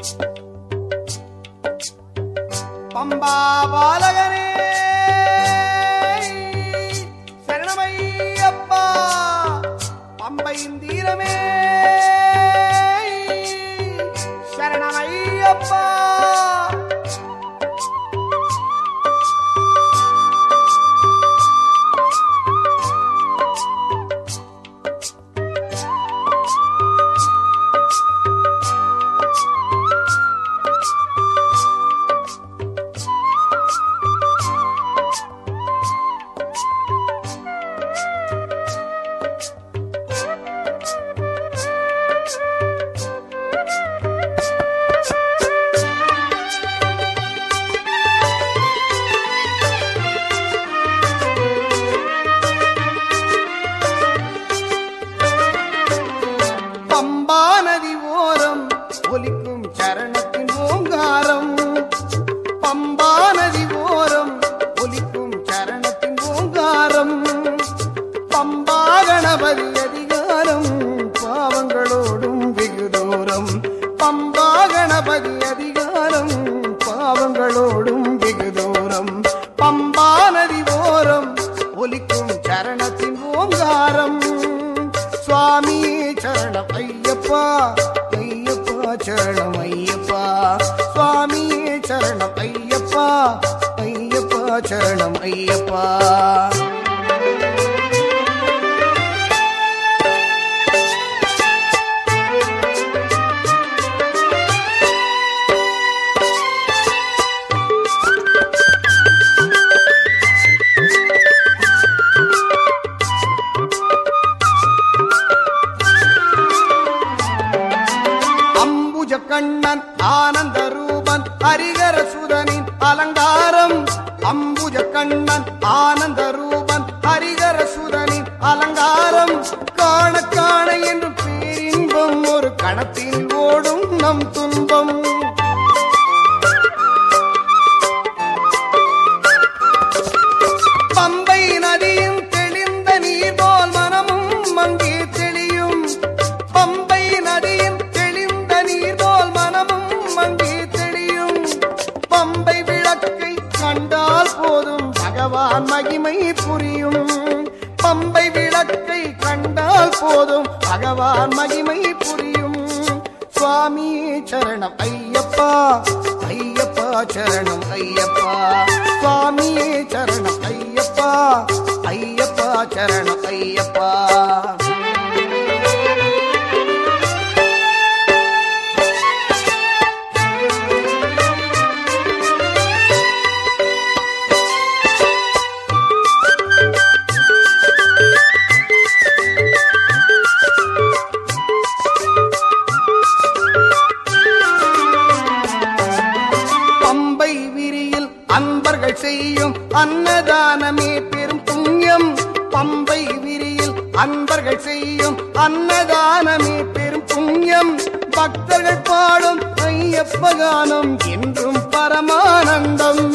பம்பா பாலகனே சரணமையப்பா பம்பையின் தீரமே சரணமையப்பா பம்பா நதி ஓரம் ஒலிக்கும் சரணத்தின் ஓங்காரம் பம்பா நதி ஓரம் ஒலிக்கும் சரணத்தின் ஓங்காரம் பம்பா கணபதி அதிகாரம் பாவங்களோடும் வெகு தூரம் பம்பா கணபதி அதிகாரம் பாவங்களோடும் வெகு தூரம் பம்பா நதி ஓரம் ஒலிக்கும் சரணத்தின் ஓங்காரம் சுவாமி சரணம் ஐயப்பா ஐயப்பா சரணம் ஐயப்பா சுவாமி சரணம் ஐயப்பா ஐயப்பா சரணம் ஐயப்பா அம்புஜ கண்ணன் ஆனந்த ரூபன் ஹரிகர சுதனின் அலங்காரம் அம்புஜ கண்ணன் ஆனந்த ரூபன் ஹரிகர சுதனின் அலங்காரம் காண காண என்று பேரின்பம் ஒரு கணத்தில் ஓடும் நம் துன்பம் பம்பை நதியும் தெளிந்த நீர் போல் மனமும் மங்கே தெளியும் பம்பை நதியும் தெளிந்த நீர் போல் மனமும் மங்கே தெளியும் பம்பை விளக்கை கண்டால் போதும் பகவான் மகிமை புரியும் பம்பை விளக்கை கண்டால் போதும் பகவான் மகிமை புரியும் சுவாமி சரணம் ஐயப்பா ஐயப்பா சரணம் ஐயப்பா சுவாமி சரணம் ஐயப்பா ஐயப்பா சரணம் ஐயப்பா பம்பை விரியில் அன்பர்கள் செய்யும் அன்னதானமே பெரும் புண்ணியம் பம்பை விரியில் அன்பர்கள் செய்யும் அன்னதானமே பெரும் புண்ணியம் பக்தர்கள் பாடும் ஐயப்ப கானம் என்றும் பரமானந்தம்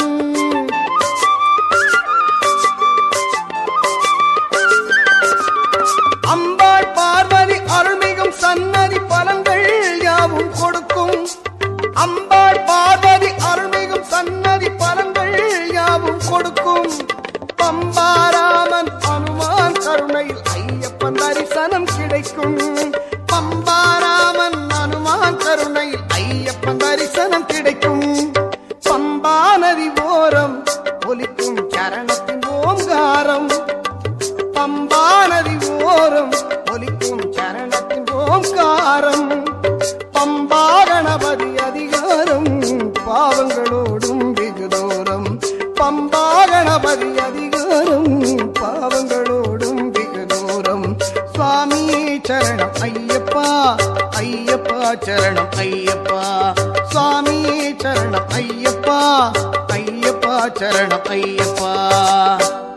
அம்பாள் பார்வதி அருள்மிகும் சன்னதி பலன்கள் யாவும் கொடுக்கும் அம்பாள் பார்வதி அருள்மிகும் சன்னதி பலன்கள் யாவும் கொடுக்கும் பம்பாராமன் அனுமான் கருணையில் ஐயப்பன் தரிசனம் கிடைக்கும் பம்பாராமன் அனுமான் கருணையில் ஐயப்பன் தரிசனம் கிடைக்கும் பம்பா நதி ஓரம் ஒலிக்கும் சரணத்தின் ஓங்காரம் பம்பா நதி ஓரம் ஒலிக்கும் சரணத்தின் ஓங்காரம் பம்பா கணபதி அதிகாரம் பாவங்களோடும் வெகு தூரம் பம்பா கணபதி அதிகாரம் பாவங்களோடும் வெகு தூரம் சுவாமி சரணம் ஐயப்பா ஐயப்பா சரணம் ஐயப்பா சுவாமி சரணம் ஐயப்பா ஐயப்பா சரணம் ஐயப்பா